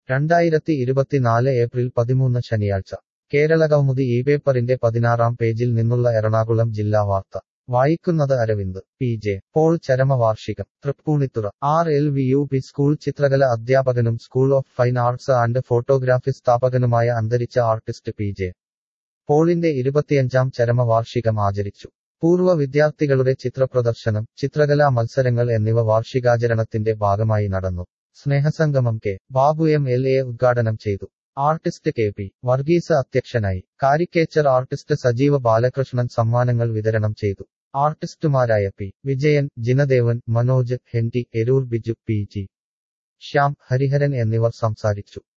രണ്ടായിരത്തി ഇരുപത്തിനാല് ഏപ്രിൽ പതിമൂന്ന് ശനിയാഴ്ച കേരള കൗമുദി ഈ പേപ്പറിന്റെ പതിനാറാം പേജിൽ നിന്നുള്ള എറണാകുളം ജില്ലാ വാർത്ത വായിക്കുന്നത് അരവിന്ദ് പി ജെ പോൾ ചരമവാർഷികം Tripunithura R L V U P school ചിത്രകല അധ്യാപകനും school of fine arts and photography സ്ഥാപകനുമായ അന്തരിച്ച ആർട്ടിസ്റ്റ് പി ജെ പോളിന്റെ ഇരുപത്തിയഞ്ചാം ചരമവാർഷികം ആചരിച്ചു പൂർവ്വ വിദ്യാർത്ഥികളുടെ ചിത്രപ്രദർശനം ചിത്രകലാ മത്സരങ്ങൾ എന്നിവ വാർഷികാചരണത്തിന്റെ ഭാഗമായി നടന്നു സ്നേഹസംഗമം K Babu M L A ഉദ്ഘാടനം ചെയ്തു ആർട്ടിസ്റ്റ് കെ പി വർഗീസ് അധ്യക്ഷനായി കാരിക്കേച്ചർ ആർട്ടിസ്റ്റ് സജീവ ബാലകൃഷ്ണൻ സമ്മാനങ്ങൾ വിതരണം ചെയ്തു ആർട്ടിസ്റ്റുമാരായ P Vijayan Jinadevan Manoj Henry Eroor Biju P G Shyam Hariharan എന്നിവർ സംസാരിച്ചു